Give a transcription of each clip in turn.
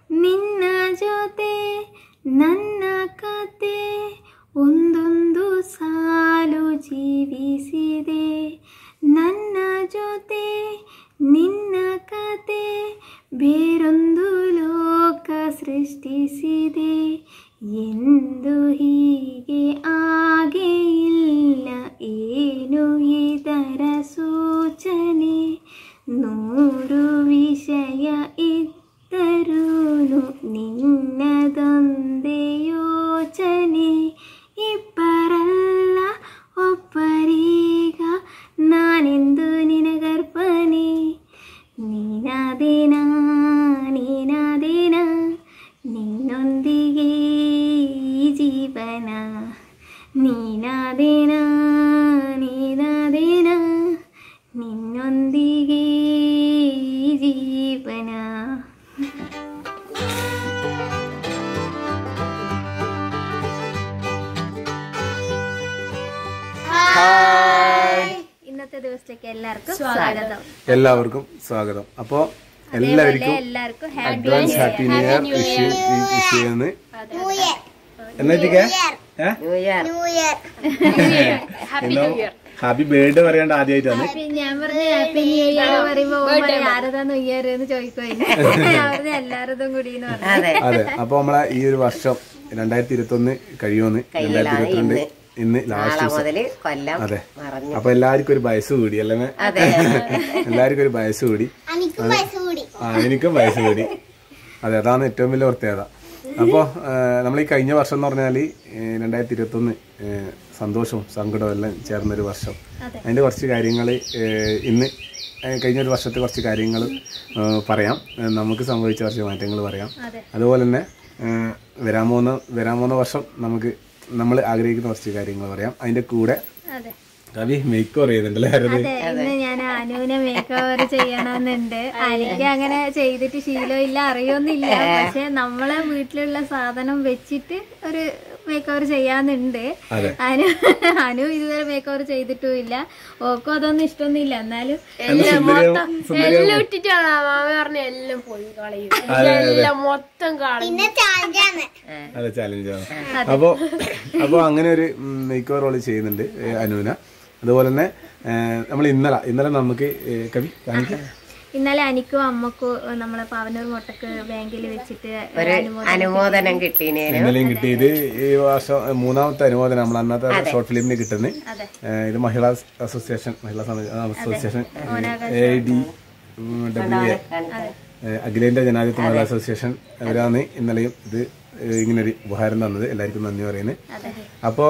ನಿನ್ನ ಜೊತೆ ನನ್ನ ಕತೆ ಒಂದೊಂದು ಸಾಲು ಜೀವಿಸಿದೆ ನನ್ನ ಜೊತೆ ನಿನ್ನ ಕತೆ ಬೇರೊಂದು ಲೋಕ ಸೃಷ್ಟಿಸಿದೆ ಎಂದು ಹೀಗೆ ಆಗೆ ಇಲ್ಲ ಏನು ಇದರ ಸೂಚನೆ ನೂರು ವಿಷಯ ಇದ್ದರೂ ನಿನ್ನದೊಂದೇ ಯೋಚನೆ ಇಬ್ಬರಲ್ಲ ಒಬ್ಬರೀಗ ನಾನೆಂದು ನಿನಗರ್ಪಣೆ ನೀನಾದೇನಾ ನೀನಾದೇನಾ ನಿನ್ನೊಂದಿಗೆ ಈ ಜೀವನ ನೀನಾದೇನಾ ನೀನಾದೇನಾ ನಿನ್ನೊಂದಿಗೆ ಈ ಜೀವನ ഇന്നത്തെ ദിവസത്തേക്ക് എല്ലാവർക്കും സ്വാഗതം എല്ലാവർക്കും സ്വാഗതം അപ്പോ എല്ലാവർക്കും എല്ലാവർക്കും advance happy new year wish wish ചെയ്യുന്നു എന്നിട്ടേ ഹാപ്പി ബർത്ത്ഡേ പറയാണ്ട് ആദ്യമായിട്ടാണ് ഞാൻ പറഞ്ഞ ഹാപ്പി ന്യൂ ഇയർ പറയുമ്പോ ഓൻ പറയും, ആരതാ ന്യൂ ഇയർ എന്ന് ചോദിക്കുവായിരുന്നു ഞാൻ പറഞ്ഞ എല്ലാരതും കൂടി എന്ന് പറഞ്ഞു അതെ അതെ അപ്പൊ നമ്മളെ ഈ ഒരു വർഷം രണ്ടായിരത്തി ഇരുപത്തി ഒന്ന് കഴിയുമെന്ന് രണ്ടായിരത്തി ഇരുപത്തിരണ്ട് ഇന്ന് ലാസ്റ്റ് ദിവസം മുതല് കൊല്ലം അതെ മറഞ്ഞു അപ്പൊ എല്ലാവർക്കും ഒരു വയസ്സ് കൂടി അല്ലേ മേ? അതെ എല്ലാവർക്കും ഒരു വയസ്സ് കൂടി ആ എനിക്കും വയസ്സ് കൂടി അതെ അതാണ് ഏറ്റവും വലിയ പ്രത്യേകത അപ്പോൾ നമ്മൾ ഈ കഴിഞ്ഞ വർഷം എന്ന് പറഞ്ഞാൽ രണ്ടായിരത്തി ഇരുപത്തൊന്ന് സന്തോഷവും സങ്കടവും എല്ലാം ചേർന്നൊരു വർഷം അതിൻ്റെ കുറച്ച് കാര്യങ്ങൾ ഇന്ന് ഏഹ്, കഴിഞ്ഞ ഒരു വർഷത്തെ കുറച്ച് കാര്യങ്ങൾ പറയാം ഏഹ്, നമുക്ക് സംഭവിച്ച കുറച്ച് മാറ്റങ്ങൾ പറയാം അതുപോലെ തന്നെ ഏഹ്, വരാൻ പോകുന്ന വരാൻ പോകുന്ന വർഷം നമുക്ക് നമ്മൾ ആഗ്രഹിക്കുന്ന കുറച്ച് കാര്യങ്ങൾ പറയാം അതിൻ്റെ കൂടെ അതെ കവി മേക്ക് ഓവർ ചെയ്യുന്നുണ്ടല്ലേ ആരത് അതെ ഇന്ന് ഞാൻ അനുവിനെ മേക്ക് ഓവർ ചെയ്യണമെന്നുണ്ട് എനിക്ക് അങ്ങനെ ചെയ്തിട്ട് ശീലമില്ല അറിയൊന്നുമില്ല പക്ഷെ നമ്മളെ വീട്ടിലുള്ള സാധനം വെച്ചിട്ട് ഒരു മേക്ക് ഓവർ ചെയ്യാന്നുണ്ട് അതെ. അനു അനു ഇതുവരെ മേക്ക് ഓവർ ചെയ്തിട്ടും ഇല്ല ഓക്കും അതൊന്നും ഇഷ്ടമൊന്നുമില്ല എന്നാലും നല്ല സുന്ദരിയാവും സുന്ദരിയാവും ഇട്ടിട്ടാണ് മാമ പറഞ്ഞ എല്ലാം പോയി കളയും അതെ അതെ എല്ലാം മൊത്തം കളയും അതെ ചാലഞ്ചാണ് അപ്പോ അപ്പോ അങ്ങനെ ഒരു മേക്ക് ഓവർ റോള് ചെയ്യുന്നുണ്ട് ഏ, അനുവിന അതുപോലെ തന്നെ നമ്മൾ ഇന്നലെ ഇന്നലെ നമുക്ക് ഏ, കവി കാണിക്കാം ഇന്നലെ എനിക്കും അമ്മക്കും നമ്മളെ പാവനൂർ മുട്ടക്ക് ബാങ്കിൽ വെച്ചിട്ട് ഒരു അനുമോദനം അനുമോദനം കിട്ടീനേനു ഇന്നലെയും കിട്ടിയത് ഈ വർഷം മൂന്നാമത്തെ അനുമോദനം നമ്മൾ അന്നത്തെ ഷോർട്ട് ഫിലിമിന് കിട്ടുന്നത് ഇത് മഹിളാ അസോസിയേഷൻ മഹിളാ സമ- association A D W A അഖിലേന്ത്യാ ജനാധിപത്യ മഹിളാ അസോസിയേഷൻ അവരാണ് ഇന്നലെയും ഇത് ഏ, ഇങ്ങനൊരു ഉപഹാരം തന്നത് എല്ലാവർക്കും നന്ദി പറയുന്നത് അപ്പോ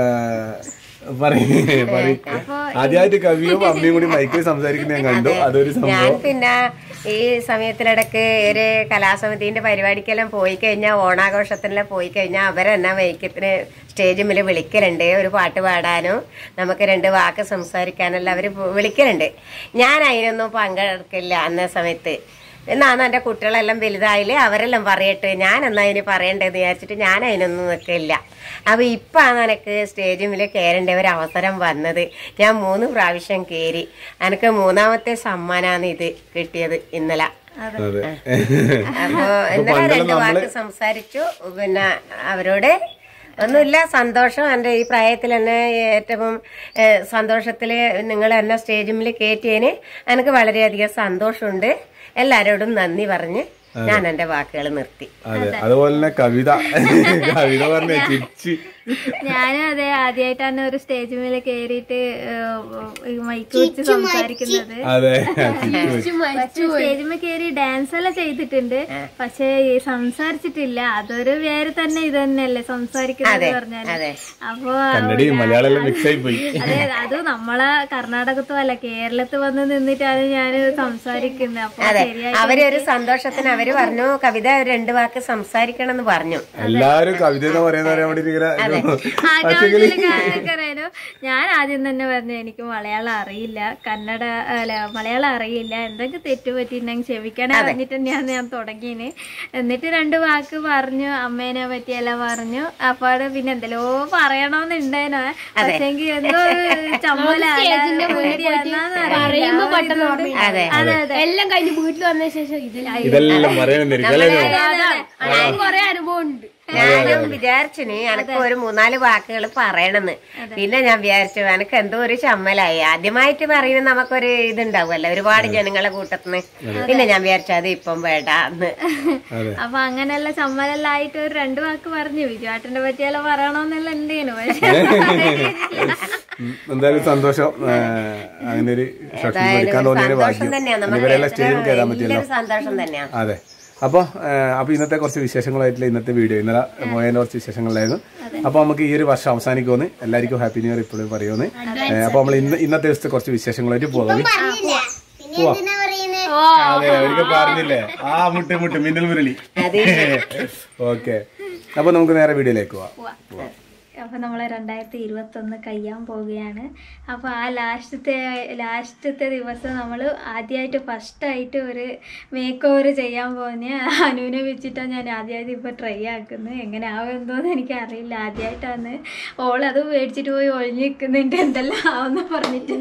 പറയ് പറയ് ആദ്യമായിട്ട് കവിയും അമ്മയും കൂടി മൈക്കിൽ സംസാരിക്കുന്ന ഞാൻ കണ്ടു അതൊരു ഞാൻ സംഭവം പിന്നെ ഈ സമയത്തിനിടക്ക് ഒരു കലാസമിതിന്റെ പരിപാടിക്കെല്ലാം പോയി കഴിഞ്ഞാൽ ഓണാഘോഷത്തിനെല്ലാം പോയി കഴിഞ്ഞാൽ അവരെന്നാ വൈക്കത്തിന് സ്റ്റേജ് മേലെ വിളിക്കലുണ്ട് ഒരു പാട്ട് പാടാനും നമുക്ക് രണ്ട് വാക്ക് സംസാരിക്കാനെല്ലാം അവർ വിളിക്കലുണ്ട് ഞാൻ അതിനൊന്നും പങ്കെടുക്കില്ല അന്ന സമയത്ത് എന്നാണ് എൻ്റെ കുട്ടികളെല്ലാം വലുതായില്ലേ അവരെല്ലാം പറയട്ടെ ഞാൻ എന്നാ അതിന് പറയണ്ടേന്ന് വിചാരിച്ചിട്ട് ഞാൻ അതിനൊന്നും നിൽക്കില്ല അപ്പൊ ഇപ്പാണ് എനിക്ക് സ്റ്റേജിൽ കയറേണ്ട ഒരു അവസരം വന്നത് ഞാൻ മൂന്ന് പ്രാവശ്യം കയറി എനിക്ക് മൂന്നാമത്തെ സമ്മാനാണ് ഇത് കിട്ടിയത് ഇന്നലെ അതെ അപ്പോ ഇന്നലെ രണ്ട് വാക്ക് സംസാരിച്ചു പിന്നെ അവരോട് ഒന്നുമില്ല സന്തോഷം എൻ്റെ ഈ പ്രായത്തിൽ തന്നെ ഏറ്റവും ഏഹ്, സന്തോഷത്തില് നിങ്ങൾ എന്നെ സ്റ്റേജിൽ കയറ്റിയതിന് എനിക്ക് വളരെയധികം സന്തോഷമുണ്ട് എല്ലാരോടും നന്ദി പറഞ്ഞ് ഞാൻ എൻ്റെ വാക്കുകൾ നിർത്തി അതെ അതുപോലെ തന്നെ കവിത കവിത പറഞ്ഞ ചിരിച്ച് ഞാനും അതെ ആദ്യമായിട്ടാണ് ഒരു സ്റ്റേജ് മേലെ കയറിയിട്ട് മൈക്ക് വെച്ച് സംസാരിക്കുന്നത് അതെ ചിരിച്ച് പോയി. പക്ഷെ സ്റ്റേജ് മേൽ കയറി ഡാൻസ് എല്ലാം ചെയ്തിട്ടുണ്ട് പക്ഷെ ഈ സംസാരിച്ചിട്ടില്ല അതൊരു വേറെ തന്നെ ഇത് തന്നെയല്ലേ സംസാരിക്കുന്നത് പറഞ്ഞാല് അതെ. അപ്പൊ കന്നഡയും മലയാളം എല്ലാം മിക്സ് ആയി പോയി അതെ അത് നമ്മളെ കർണാടകത്തും അല്ല കേരളത്തിൽ വന്ന് നിന്നിട്ടാണ് ഞാൻ സംസാരിക്കുന്നത് അപ്പൊ അതെ ശരിയായി അവരൊരു സന്തോഷത്തിന് അവര് പറഞ്ഞു കവിത രണ്ട് വാക്ക് സംസാരിക്കണം എന്ന് പറഞ്ഞു എല്ലാരും കവിത എന്ന് പറയുന്ന പറയാൻ വേണ്ടി ഇങ്ങനെ ആകാവുന്ന കാര്യമൊക്കെ അറിയാലോ ഞാൻ ആദ്യം തന്നെ പറഞ്ഞു എനിക്ക് മലയാളം അറിയില്ല കന്നഡ അല്ല മലയാളം അറിയില്ല എന്തൊക്കെ തെറ്റ് പറ്റിയിട്ടുണ്ടെങ്കിൽ ക്ഷമിക്കണേ പറഞ്ഞിട്ട് ഞാൻ ഞാൻ തുടങ്ങിന് എന്നിട്ട് രണ്ട് വാക്ക് പറഞ്ഞു അമ്മേനെ പറ്റിയെല്ലാം പറഞ്ഞു അപ്പാട് പിന്നെ എന്തെല്ലോ പറയണമെന്നുണ്ടേനോ പക്ഷെങ്കിൽ എന്തോ ഒരു ചമ്മല പറയുമ്പോ പെട്ടെന്ന് ഓർമ്മയില്ല. അതെ അതെ അതെ എല്ലാം കഴിഞ്ഞ് വീട്ടിൽ വന്ന ശേഷം ഇതിലായി ഇതെല്ലാം പറയാനെന്തായിരിക്കും അല്ലേ അതാണ് കൊറേ അനുഭവം ഉണ്ട് ഞാനും വിചാരിച്ചിന് എനക്ക് ഒരു മൂന്നാല് വാക്കുകൾ പറയണമെന്ന് പിന്നെ ഞാൻ വിചാരിച്ചു എനക്ക് എന്തോ ഒരു ചമ്മലായി ആദ്യമായിട്ട് പറയുന്നത് നമുക്കൊരു ഇതുണ്ടാവുമല്ലോ ഒരുപാട് ജനങ്ങളെ കൂട്ടത്തിന് പിന്നെ ഞാൻ വിചാരിച്ചു അത് ഇപ്പം വേണ്ട എന്ന് അതെ അപ്പൊ അങ്ങനെയുള്ള ചമ്മലെല്ലാം ആയിട്ട് ഒരു രണ്ടു വാക്ക് പറഞ്ഞു വിജുവാട്ടന്റെ പറ്റിയെല്ലാം പറയണമെന്നുള്ള എന്തേനു പക്ഷെ ഉം, എന്തായാലും സന്തോഷം ആ, അങ്ങനെ ഒരു ഷർട്ട് എടുക്കാൻ തോന്നിയ ഒരു സന്തോഷം ഭാഗ്യം തന്നെയാണ് നമുക്ക് ഇവരെല്ലാം സ്റ്റേജിൽ കയറാൻ പറ്റിയല്ലോ വലിയൊരു സന്തോഷം തന്നെയാണ് അതെ അപ്പോൾ അപ്പോൾ ഇന്നത്തെ കുറച്ച് വിശേഷങ്ങളായിട്ടുള്ള ഇന്നത്തെ വീഡിയോ ഇന്നലെ മോയന്റെ കുറച്ച് വിശേഷങ്ങളായിരുന്നു അപ്പോൾ നമുക്ക് ഈ ഒരു വർഷം അവസാനിക്കുമെന്ന് എല്ലാവർക്കും ഹാപ്പി ന്യൂ ഇയർ ഇപ്പോഴും പറയുമെന്ന് അപ്പോൾ നമ്മൾ ഇന്ന് ഇന്നത്തെ ദിവസത്തെ കുറച്ച് വിശേഷങ്ങളായിട്ട് പോകാം പോവാം അതെ ഒരിക്കൽ പറഞ്ഞില്ലേ ആ മുട്ട് മുട്ട് മിന്നൽ മുരളി ഓക്കെ അപ്പോൾ നമുക്ക് നേരെ വീഡിയോയിലേക്ക് പോവാം പോവാം അപ്പൊ നമ്മള് രണ്ടായിരത്തി ഇരുപത്തി ഒന്ന് കഴിയാൻ പോവുകയാണ് അപ്പൊ ആ ലാസ്റ്റത്തെ ലാസ്റ്റത്തെ ദിവസം നമ്മൾ ആദ്യമായിട്ട് ഫസ്റ്റായിട്ട് ഒരു മേക്ക് ഓവർ ചെയ്യാൻ പോകുന്ന അനുവിനെ വെച്ചിട്ടാണ് ഞാൻ ആദ്യമായിട്ട് ഇപ്പൊ ട്രൈ ആക്കുന്നത് എങ്ങനെ ആവുമെന്തോന്ന് എനിക്ക് അറിയില്ല ആദ്യമായിട്ടാണ് ഓൾ അത് മേടിച്ചിട്ട് പോയി ഒളിഞ്ഞു നിൽക്കുന്നുണ്ട് എന്തെല്ലാം ആവുന്ന പറഞ്ഞിട്ട്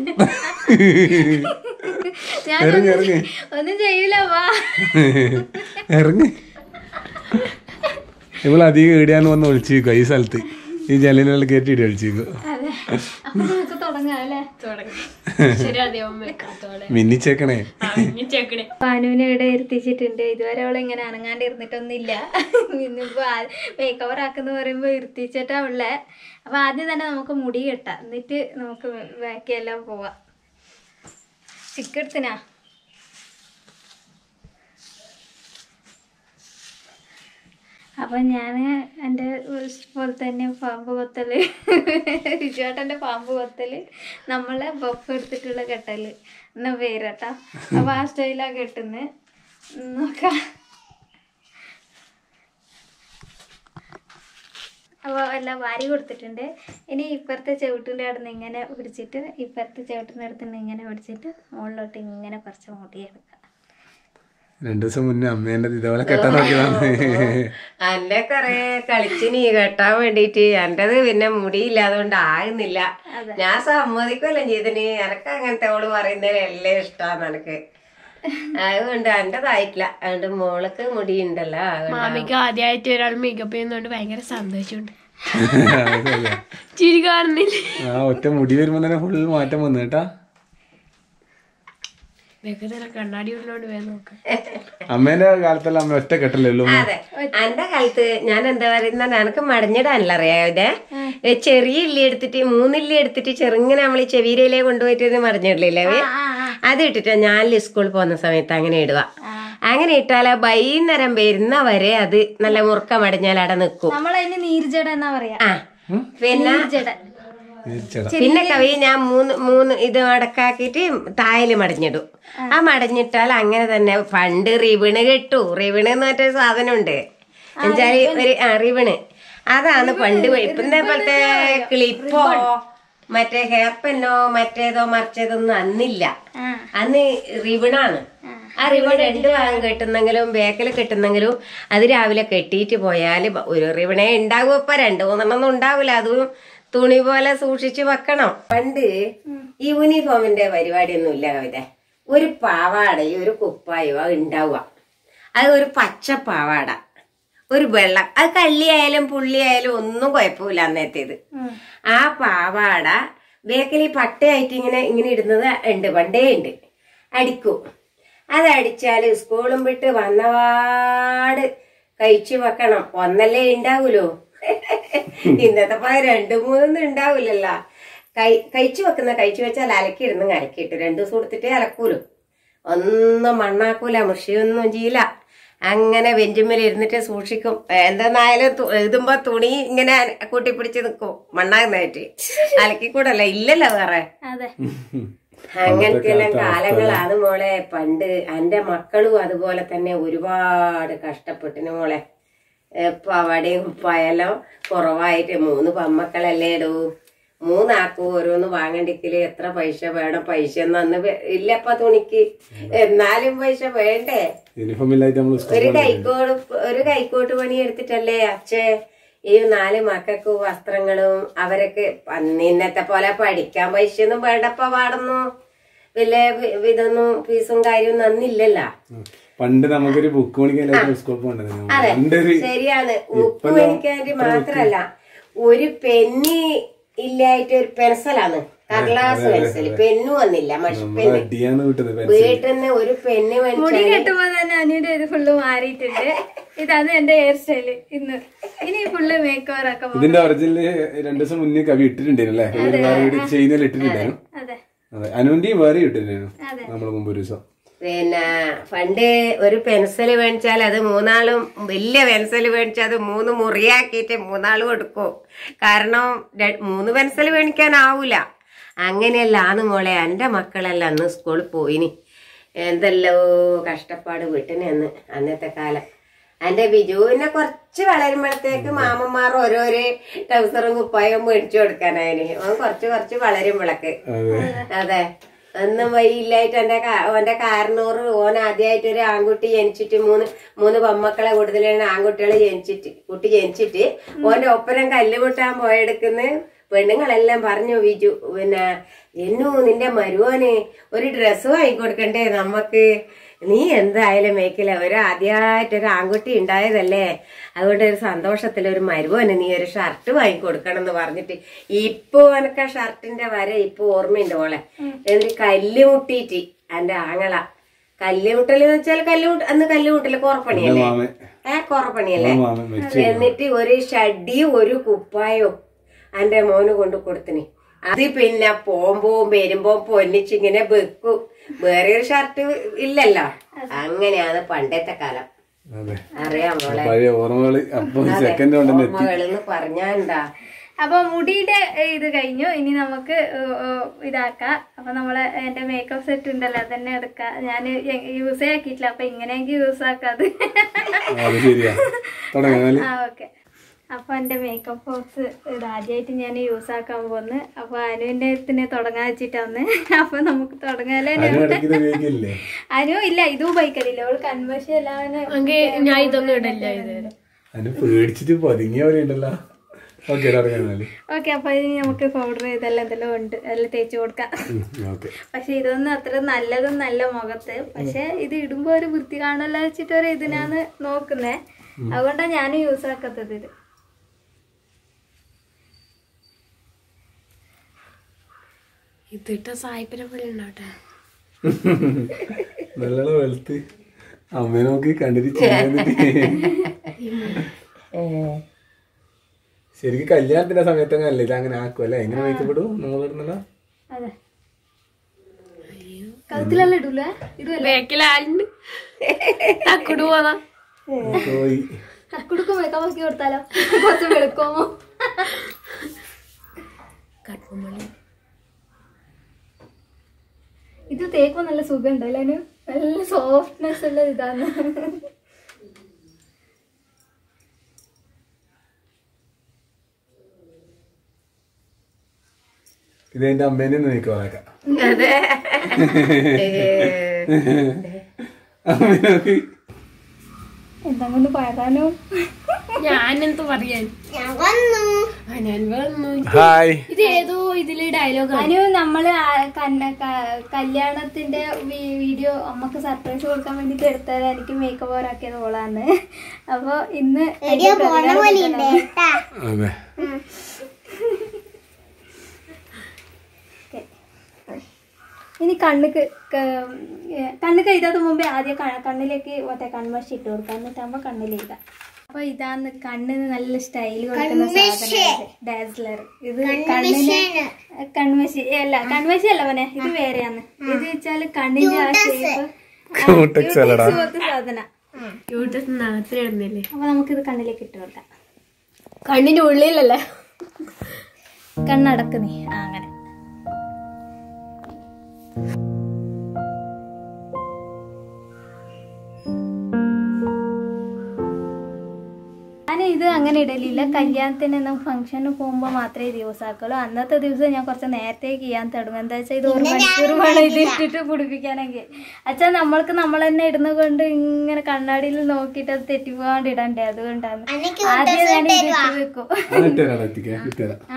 ഞാൻ ഇറങ്ങി ഇറങ്ങി ഒന്നും ചെയ്യൂല വാ ഇറങ്ങി ഇവളധികം ഇടിയാന്ന് വന്ന് ഒളിച്ചിരിക്കുക ഈ സ്ഥലത്ത് ഈ ജലിനെല്ലാം കയറ്റിയിട്ട് ഒളിച്ചിരിക്കും അതെ അപ്പൊ നമുക്ക് തുടങ്ങാം അല്ലേ ശരി അതെ അമ്മ കാത്തോളെ മിന്നിച്ചേക്കണേ ചേക്കണേ പാനുവിനെ ഇവിടെ ഇരുത്തിച്ചിട്ടുണ്ട് ഇതുവരെ അവൾ ഇങ്ങനെ അനങ്ങാണ്ട് ഇരുന്നിട്ടൊന്നുമില്ല ഇന്നിപ്പോ മേക്ക് ഓവർ ആക്കുന്ന പറയുമ്പോ ഇരുത്തിച്ചിട്ടാ ഉള്ളേ അപ്പൊ ആദ്യം തന്നെ നമുക്ക് മുടി കെട്ടാം എന്നിട്ട് നമുക്ക് ബാക്കിയെല്ലാം പോവാം ചിക്കെടുത്തിനാ അപ്പം ഞാൻ എൻ്റെ പോലെ തന്നെ പാമ്പ് കൊത്തല് വിജുവേട്ടൻ്റെ പാമ്പ് കൊത്തല് നമ്മളെ ബഫ് എടുത്തിട്ടുള്ള കെട്ടല് എന്ന പേരട്ടാ അപ്പം ആ സ്റ്റൈലാണ് കെട്ടുന്നത് നോക്കാം അപ്പോൾ എല്ലാം വാരി കൊടുത്തിട്ടുണ്ട് ഇനി ഇപ്പുറത്തെ ചവിട്ടിൻ്റെ അവിടെ നിന്ന് ഇങ്ങനെ പിടിച്ചിട്ട് ഇപ്പുറത്തെ ചവിട്ടിൻ്റെ അടുത്ത് നിന്ന് ഇങ്ങനെ പിടിച്ചിട്ട് മുകളിലോട്ട് ഇങ്ങനെ കുറച്ച് മുടിയെടുക്കാം രണ്ടു ദിവസം മുന്നേ അമ്മേന്റെ ഇതേപോലെ കെട്ടാൻ നോക്കിയതാണ് എന്റെ കൊറേ കളിച്ചിനി കെട്ടാൻ വേണ്ടിട്ട് എന്റത് പിന്നെ മുടിയില്ലാതുകൊണ്ട് ആകുന്നില്ല ഞാൻ സമ്മതിക്കുമല്ലോ ചെയ്തിന് എനക്ക് അങ്ങനത്തെ ഓള് പറയുന്നതിനെല്ലാം ഇഷ്ടാന്ന് എനക്ക് അതുകൊണ്ട് എന്റേതായിട്ടില്ല അതുകൊണ്ട് മോൾക്ക് മുടിയുണ്ടല്ലോ അതുകൊണ്ട് മാമിക്ക് ആദ്യമായിട്ട് ഒരാൾ മേക്കപ്പ് ചെയ്യുന്നതുകൊണ്ട് ഭയങ്കര സന്തോഷമുണ്ട് ചിരി കാണുന്നില്ല ആ ഒറ്റ മുടി വരുമ്പോ തന്നെ ഫുൾ മാറ്റം വന്നു കേട്ടാ ഇതൊക്കെ തന്നെ കണ്ണാടി ഉള്ളോണ്ട് വേഗം നോക്കാം അമ്മേന്റെ കാലത്തെല്ലാം അമ്മ ഒറ്റ കെട്ടല്ലേ ഉള്ളൂ അതെ എന്റെ കാലത്ത് ഞാൻ എന്താ പറയുന്ന എനക്ക് മടഞ്ഞിടാനല്ല അറിയാം ഇതേ ഏ, ചെറിയ ഇല്ലി എടുത്തിട്ട് മൂന്നില്ലി എടുത്തിട്ട് ചെറുങ്ങനെ നമ്മൾ ഈ ചെവീരയിലേ കൊണ്ടുപോയിട്ട് മറിഞ്ഞിടില്ലേ അത് ഇട്ടിട്ട് ഞാൻ സ്കൂളിൽ പോകുന്ന സമയത്ത് അങ്ങനെ ഇടുക അങ്ങനെ ഇട്ടാൽ വൈകുന്നേരം വരുന്ന വരെ അത് നല്ല മുറുക്ക മടഞ്ഞാൽ അവിടെ നിൽക്കും നമ്മളതിന് നീർജട എന്നാ പറയാ ആ പിന്നെ നീർജട തീർച്ചയായിട്ടും പിന്നെ കവി ഞാൻ മൂന്ന് മൂന്ന് ഇത് മടക്കാക്കിയിട്ട് തായല് മടഞ്ഞിടും ആ മടഞ്ഞിട്ടാൽ അങ്ങനെ തന്നെ പണ്ട് റിവിണ് കെട്ടു റിവിണ് എന്ന് പറഞ്ഞൊരു സാധനമുണ്ട് എന്നുവെച്ചാല് ഒരു ആ റിവിണ് അതാണ് പണ്ട് ഇപ്പത്തെ പോലത്തെ ക്ലിപ്പോ മറ്റേ ഹെയർ പെന്നോ മറ്റേതോ മറിച്ചതൊന്നും അന്നില്ല അന്ന് റിവിണാണ് ആ റിവൺ രണ്ട് ഭാഗം കെട്ടുന്നെങ്കിലും ബേക്കിൽ കെട്ടുന്നെങ്കിലും അത് രാവിലെ കെട്ടിയിട്ട് പോയാൽ ഒരു റിവണേ ഉണ്ടാവും ഇപ്പൊ രണ്ടു മൂന്നെണ്ണം ഉണ്ടാവില്ല അതും തുണി പോലെ സൂക്ഷിച്ചു വെക്കണം പണ്ട് ഈ യൂണിഫോമിന്റെ പരിപാടിയൊന്നും ഇല്ല കവിത ഒരു പാവാടയും ഒരു കുപ്പായോ ഉണ്ടാവുക അത് ഒരു പച്ച പാവാട ഒരു വെള്ളം അത് കള്ളിയായാലും പുള്ളിയായാലും ഒന്നും കുഴപ്പമില്ല അന്നത്തേത് ആ പാവാട ബേക്കിൽ ഈ പട്ടയായിട്ട് ഇങ്ങനെ ഇങ്ങനെ ഇടുന്നത് ഉണ്ട് പണ്ടേ ഉണ്ട് അടിക്കും അതടിച്ചാൽ സ്കൂളും വിട്ട് വന്നപാട് കഴിച്ചു വെക്കണം ഒന്നല്ലേ ഉണ്ടാവൂലോ ഇന്നത്തെ പോലെ രണ്ടു മൂന്നൊന്നും ഉണ്ടാവില്ലല്ലോ കൈ കഴിച്ചു വെക്കുന്ന കഴിച്ചു വെച്ചാൽ അലക്കിയിടുന്നു അലക്കിയിട്ട് രണ്ടു ദിവസം കൊടുത്തിട്ടേ അലക്കൂലോ ഒന്നും മണ്ണാക്കൂല മുഷിയൊന്നും ചെയ്യില്ല അങ്ങനെ വെഞ്ചുമ്മൽ ഇരുന്നിട്ട് സൂക്ഷിക്കും എന്തെന്നായാലും തു- എഴുതുമ്പോ തുണി ഇങ്ങനെ കൂട്ടിപ്പിടിച്ച് നിൽക്കും മണ്ണാകുന്നതായിട്ട് അലക്കിക്കൂടല്ല ഇല്ലല്ലോ വേറെ അതെ അങ്ങനത്തെ എല്ലാം കാലങ്ങളാണ് മോളെ പണ്ട് എന്റെ മക്കളും അതുപോലെ തന്നെ ഒരുപാട് കഷ്ടപ്പെട്ടിന് മോളെ ഇപ്പൊ അവിടെയും കുപ്പായെല്ലാം കുറവായിട്ട് മൂന്ന് പെമ്മക്കളല്ലേ ഇടൂ മൂന്നാക്കും ഓരോന്ന് വാങ്ങണ്ടിക്കല് എത്ര പൈസ വേണം പൈസ ഒന്നും അന്ന് വേ- ഇല്ലപ്പ തുണിക്ക് എന്നാലും പൈസ വേണ്ടേ യൂണിഫോം ഇല്ലായിട്ട് നമ്മൾ ഒരു കൈക്കോട് ഒരു കൈക്കോട്ട് പണി എടുത്തിട്ടല്ലേ അച്ഛേ ഈ നാല് മക്കൾക്ക് വസ്ത്രങ്ങളും അവരൊക്കെ അന്ന് ഇന്നത്തെ പോലെ പഠിക്കാൻ പൈസ ഒന്നും വേണ്ടപ്പ പാടുന്നു വലിയ വി- ഇതൊന്നും ഫീസും കാര്യമൊന്നും അന്നില്ലല്ലോ പണ്ട് നമുക്കൊരു ബുക്ക് മണിക്കാൻ സ്കൂൾ പോകണ്ടത് പണ്ടൊരു ശരിയാണ് ഉപ്പ് ഇപ്പല്ലോ മേടിക്കാൻ മാത്രല്ല ഒരു പെന്നി ഇല്ലായിട്ട് ഒരു പെൻസലാണ് കടലാസ് പെൻസിൽ പെന്നു വന്നില്ല മഷി നമ്മള് അടിയാന്ന് കിട്ടുന്നത് പെൻസിൽ വീട്ടിൽ നിന്ന് ഒരു പെന്ന് മുടി മേടിച്ചാൽ കെട്ടുമ്പോ തന്നെ അനുവിന്റെ ഇത് ഫുള്ള് മാറിയിട്ടുണ്ട് ഇതാണ് എന്റെ ഹെയർ സ്റ്റൈല് ഇന്ന് ഇനി ഫുള്ള് മേക്ക് ഓവർ ആക്കാൻ പോകും ഇതിന്റെ ഒറിജിനല് രണ്ടു ദിവസം മുന്നേ കവി ഇട്ടിട്ടുണ്ടായിരുന്നു അല്ലേ ഒരു വേറെ വീട് ചെയ്യുന്നതിൽ ഇട്ടിട്ടുണ്ടായിരുന്നു അതെ അതെ അനുവിന്റെയും വേറെ ഇട്ടിട്ടുണ്ടായിരുന്നു അതെ. നമ്മള് മുമ്പ് ഒരു ദിവസം പിന്നെ പണ്ട് ഒരു പെൻസിൽ മേടിച്ചാൽ അത് മൂന്നാളും വലിയ പെൻസിൽ മേടിച്ചാൽ അത് മൂന്ന് മുറിയാക്കിയിട്ട് മൂന്നാളും എടുക്കും കാരണം ര- മൂന്ന് പെൻസിൽ മേടിക്കാനാവൂല അങ്ങനെയല്ല ആന്ന് മോളെ എൻ്റെ മക്കളെല്ലാം അന്ന് സ്കൂളിൽ പോയിനി എന്തെല്ലോ കഷ്ടപ്പാട് വീട്ടിന് അന്ന് അന്നത്തെ കാലം എൻ്റെ ബിജുവിനെ കുറച്ച് വളരുമ്പോഴത്തേക്ക് മാമന്മാർ ഓരോരോ ടൗസറും കുപ്പായവും മേടിച്ചു കൊടുക്കാനായിന് അവൻ കുറച്ച് കുറച്ച് വളരുമ്പോഴൊക്കെ അതെ അതെ ഒന്നും വഴിയില്ലായിട്ട് എന്റെ ഓന്റെ കാരണൂറ് ഓൻ ആദ്യമായിട്ട് ഒരു ആൺകുട്ടി ജനിച്ചിട്ട് മൂന്ന് മൂന്ന് പെമ്മക്കളെ കൂടുതലാണ് ആൺകുട്ടികളെ ജനിച്ചിട്ട് കുട്ടി ജനിച്ചിട്ട് ഓന്റെ ഒപ്പരം കല്ലുമുട്ടാൻ പോയെടുക്കുന്ന പെണ്ണുങ്ങളെല്ലാം പറഞ്ഞു വിജു പിന്നെ എന്നു നിന്റെ മരുവന് ഒരു ഡ്രസ്സ് വാങ്ങിക്കൊടുക്കണ്ടേ നമ്മക്ക് നീ എന്തായാലും മേക്കില്ല ഒരു ആദ്യമായിട്ട് ഒരു ആൺകുട്ടി ഉണ്ടായതല്ലേ അതുകൊണ്ട് ഒരു സന്തോഷത്തിൽ ഒരു മരുവന് നീ ഒരു ഷർട്ട് വാങ്ങിക്കൊടുക്കണം എന്ന് പറഞ്ഞിട്ട് ഇപ്പൊ എനക്ക് ആ ഷർട്ടിന്റെ വര ഇപ്പൊ ഓർമ്മയുണ്ട് മോളെ എന്നിട്ട് കല്ല് മുട്ടിയിട്ട് എന്റെ ആങ്ങള കല്ലുമുട്ടൽ എന്ന് വെച്ചാൽ കല്ലുമുട്ട അന്ന് കല്ലുമുട്ടല് കോറപ്പണിയല്ലേ മാമൻ ഏ കോറപ്പണിയല്ലേ മാമൻ വെച്ച് എന്നിട്ട് ഒരു ഷഡിയും ഒരു കുപ്പായവും എന്റെ മോന് കൊണ്ട് കൊടുത്തിനി അത് പിന്നെ പോകുമ്പോ വരുമ്പോ പൊന്നിച്ചിങ്ങനെ വെക്കും വേറെ ഒരു ഷർട്ട് ഇല്ലല്ലോ അങ്ങനെയാണ് പണ്ടത്തെ കാലം അതെ അറിയാം മോളെ പഴയ ഓർമ്മകള് അപ്പൊ സെക്കൻഡ് കൊണ്ട് തന്നെ എത്തി ഓർമ്മകളെന്ന് പറഞ്ഞാ എന്താ അപ്പൊ മുടിയുടെ ഏ, ഇത് കഴിഞ്ഞു ഇനി നമുക്ക് ഏ, ഏ, ഇതാക്കാം അപ്പൊ നമ്മളെ എന്റെ മേക്കപ്പ് സെറ്റ് ഉണ്ടല്ലോ അതന്നെ എടുക്കാം ഞാൻ യൂസേ ആക്കിയിട്ടില്ല അപ്പൊ ഇങ്ങനെയെങ്കിൽ യൂസ് ആക്കാത് അത് ശരിയാ തുടങ്ങാല് ആ ഓക്കെ അപ്പൊ എന്റെ മേക്കപ്പ് ബോക്സ് ഇത് ആദ്യമായിട്ട് ഞാൻ യൂസ് ആക്കാൻ പോകുന്നു അപ്പൊ അനുവിന്റെ തന്നെ തുടങ്ങാൻ വെച്ചിട്ടാന്ന് അപ്പൊ നമുക്ക് തുടങ്ങാലേ അതിന് ഇടയ്ക്ക് ഇത് ഉപയോഗിക്കില്ലേ അനു ഇല്ല ഇതും ഉപയോഗിക്കലില്ല അവള് കൺവേഴ്ഷൻ എല്ലാം അങ്ങനെ ഞാൻ ഇതൊന്നും ഇടല്ല ഇതുവരെ അതിന് പേടിച്ചിട്ട് പതുങ്ങിയ പോലെ ഉണ്ടല്ലോ ഓക്കെ തുടങ്ങാല് ഓക്കെ അപ്പൊ ഇനി നമുക്ക് പൗഡർ ഇതെല്ലാം എന്തെല്ലാം ഉണ്ട് എല്ലാം തേച്ച് കൊടുക്കാം ഓക്കെ പക്ഷെ ഇതൊന്നും അത്ര നല്ലതൊന്നല്ല മുഖത്ത് പക്ഷെ ഇത് ഇടുമ്പോ ഒരു വൃത്തി കാണല്ലോ വെച്ചിട്ട് ഒരു ഇതിനാണ് നോക്കുന്നേ അതുകൊണ്ടാണ് ഞാൻ യൂസ് ആക്കാത്തത് ഇത് ഇതിട്ട സായിപ്പിനെ പോലെ ഉണ്ടാവട്ടെ നല്ലോണം വെളുത്ത് അമ്മ നോക്കി കണ്ടിട്ട് ചെയ്യാന്നിട്ട് ശരിക്കും കല്യാണത്തിന്റെ സമയത്തൊക്കെ അല്ലേ ഇത് അങ്ങനെ ആക്കും അല്ലേ എങ്ങനെ വയ്ക്കപ്പെടും നമ്മൾ ഇടുന്നല്ലോ അതെ കഴുത്തിലെല്ലാം ഇടൂലേ ഇടുവല്ലേ ബേക്കിലാലുണ്ട് തക്കുട് പോന്നാ പോയി കക്കുടുക്കും വെക്കാൻ നോക്കി കൊടുത്താലോ കുറച്ച് വെളുക്കുമോ കട്ടുമ്പള്ളി ഇത് തേക്കുമ്പോ നല്ല സുഖം ഉണ്ടല്ലോ അതിന് നല്ല സോഫ്റ്റ്നെസ് ഉള്ള ഇതാണ് ഇത് എന്റെ അമ്മേനെ ഒന്ന് നോക്കി വളക്കാം അതെ അമ്മ നോക്കി എന്താ കൊണ്ട് പറയാനോ ഞാനെന്ത് പറയാൻ ആ, ഞാൻ വന്നു ഹായ് ഇത് ഏതോ ഇതില് ഡയലോഗ് അനു നമ്മള് ആ കന്ന ക- കല്യാണത്തിന്റെ വി- വീഡിയോ അമ്മക്ക് സർപ്രൈസ് കൊടുക്കാൻ വേണ്ടിട്ട് എടുത്തത് എനിക്ക് മേക്കപ്പ് ഓവർ ആക്കിയത് ഓളാണ് അപ്പൊ ഇന്ന് അതിന്റെ പ്രതികാരം കിട്ടണം. അതെ ഇനി കണ്ണുക്ക് കണ്ണ് കഴുതാത്ത മുമ്പേ ആദ്യം ക- കണ്ണിലേക്ക് മറ്റേ കൺമഷി ഇട്ട് കൊടുക്കാം എന്നിട്ടാകുമ്പോ കണ്ണിൽ എഴുതാം അപ്പൊ ഇതാണ് കണ്ണിന് നല്ല സ്റ്റൈൽ കൊടുക്കുന്ന സാധനം ഡാസ്ലർ ഇത് കണ്ണിന് കൺമഷി അല്ല കൺമഷി അല്ല അവനെ ഇത് വേറെയാണ് ഇത് വെച്ചാല് കണ്ണിന്റെ ആ ഷേപ്പ് ക്യൂടെക്സ് അല്ലടാ സാധന യൂട്യൂബ് നാളത്തിലിടുന്നില്ലേ അപ്പൊ നമുക്കിത് കണ്ണിലേക്ക് ഇട്ട് കൊടുക്കാം കണ്ണിന്റെ ഉള്ളിലല്ലേ കണ്ണടക്ക് നീ ആ അങ്ങനെ ഞാൻ ഇത് അങ്ങനെ ഇടലില്ല കല്യാണത്തിനൊന്നും ഫംഗ്ഷന് പോകുമ്പോൾ മാത്രമേ ഇത് യൂസ് ആക്കുള്ളൂ അന്നത്തെ ദിവസം ഞാൻ കുറച്ച് നേരത്തെ ചെയ്യാൻ തുടങ്ങും എന്താ വെച്ചാൽ ഇത് ഒരു മണിക്കൂർ വേണം ഇത് ഇട്ടിട്ട് പിടിപ്പിക്കാനെങ്കിൽ അച്ഛാ നമ്മൾക്ക് നമ്മൾ തന്നെ ഇടുന്ന കൊണ്ട് ഇങ്ങനെ കണ്ണാടിയിൽ നോക്കിയിട്ട് അത് തെറ്റിപ്പോകാണ്ട് ഇടണ്ടേ അതുകൊണ്ടാണ് ആദ്യം ഞാൻ ഇത് ഇട്ട് വെക്കും അത് ഇട്ടുതരാം എത്തിക്കാം ഇട്ടുതരാം ആ